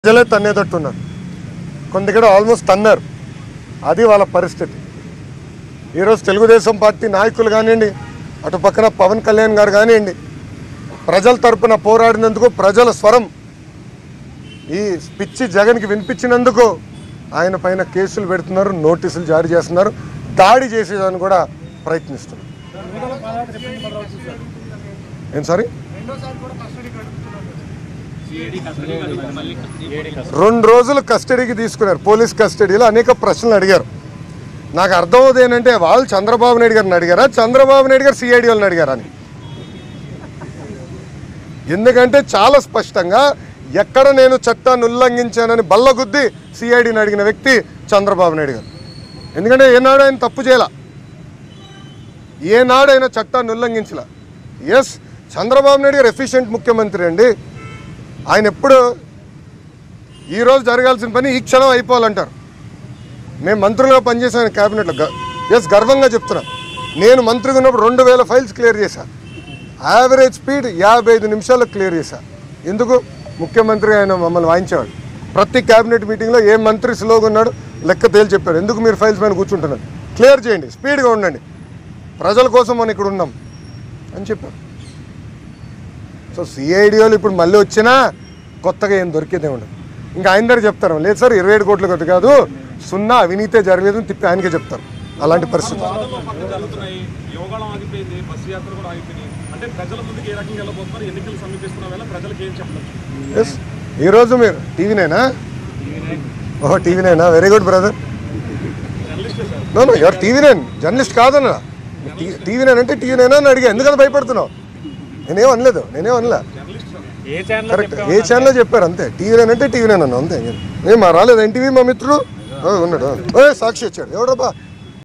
ప్రజలే తన్నేటట్టున్నారు కొంత ఇక్కడ ఆల్మోస్ట్ తన్నారు అది వాళ్ళ పరిస్థితి ఈరోజు తెలుగుదేశం పార్టీ నాయకులు కానివ్వండి అటు పక్కన పవన్ కళ్యాణ్ గారు కానివ్వండి ప్రజల తరపున పోరాడినందుకు ప్రజల స్వరం ఈ పిచ్చి జగన్కి వినిపించినందుకు ఆయన పైన కేసులు పెడుతున్నారు నోటీసులు జారీ చేస్తున్నారు దాడి చేసేదాన్ని కూడా ప్రయత్నిస్తున్నారు ఏం సారీ రెండు రోజులు కస్టడీకి తీసుకున్నారు పోలీస్ కస్టడీలో అనేక ప్రశ్నలు అడిగారు నాకు అర్థం అవుతుంది ఏంటంటే వాళ్ళు చంద్రబాబు నాయుడు గారిని అడిగారా చంద్రబాబు నాయుడు గారు సిఐడి వాళ్ళని అడిగారా అని ఎందుకంటే చాలా స్పష్టంగా ఎక్కడ నేను చట్టాన్ని ఉల్లంఘించానని బల్లగుద్ది సిఐడిని అడిగిన వ్యక్తి చంద్రబాబు నాయుడు గారు ఎందుకంటే ఏనాడు ఆయన తప్పు చేయాల ఏనాడు ఆయన చట్టాన్ని ఉల్లంఘించలా ఎస్ చంద్రబాబు నాయుడు గారు ఎఫిషియెంట్ ముఖ్యమంత్రి అండి ఆయన ఎప్పుడు ఈరోజు జరగాల్సిన పని ఈ క్షణం అయిపోవాలంటారు మేము మంత్రులుగా పనిచేసాను క్యాబినెట్లో ఎస్ గర్వంగా చెప్తున్నా నేను మంత్రిగా ఉన్నప్పుడు రెండు వేల ఫైల్స్ క్లియర్ చేశా యావరేజ్ స్పీడ్ యాభై ఐదు నిమిషాల్లో క్లియర్ చేశా ఎందుకు ముఖ్యమంత్రి ఆయన మమ్మల్ని వాయించేవాడు ప్రతి క్యాబినెట్ మీటింగ్లో ఏ మంత్రి స్లోగా ఉన్నాడు లెక్క తేలి చెప్పారు ఎందుకు మీరు ఫైల్స్ పైన కూర్చుంటున్నారు క్లియర్ చేయండి స్పీడ్గా ఉండండి ప్రజల కోసం మనం ఇక్కడ ఉన్నాం అని చెప్పారు సో సిఐడిఓలు ఇప్పుడు మళ్ళీ వచ్చినా కొత్తగా ఏం దొరికేదే ఉండదు ఇంకా ఆయన దగ్గర చెప్తారు లేదు సార్ ఇరవై ఏడు కోట్ల కొద్ది కాదు సున్నా అవినీతే జరగలేదు అని తిప్పి ఆయనకే చెప్తారు అలాంటి పరిస్థితి వాదనలు పక్కన జరుగుతున్నాయి యోగాళం ఆగిపోయింది బస్సు యాత్ర కూడా ఆగిపోయింది అంటే ప్రజల ముందుకు ఏ రకంగా వెళ్ళబోతున్నారు ఎన్నికలు సమీపిస్తున్న వేళ ప్రజలకు ఏం చెప్పలేదు ఎస్ ఈరోజు మీరు టీవీనేనా ఓహో టీవీనేనా వెరీ గుడ్ బ్రదర్ జర్నలిస్టే సార్ నో నో ఎవరు టీవీ నైన్ జర్నలిస్ట్ కాదన్నా టీవీ నైన్ అంటే టీవీ నైనా అని అడిగా ఎందుకంత భయపడుతున్నావు నేనేం అనలేదు నేనేం అనలే జర్నలిస్ట్ సార్ ఏ ఛానల్ కరెక్ట్ ఏ ఛానల్లో చెప్పారు అంతే టీవీ నైన్ అంటే టీవీ నైన్ అన్నా అంతే ఏం మా రాలేదు ఎన్టీవీ మా మిత్రుడు ఓ, ఉన్నాడు ఓ సాక్షి వచ్చాడు ఎవడబ్బా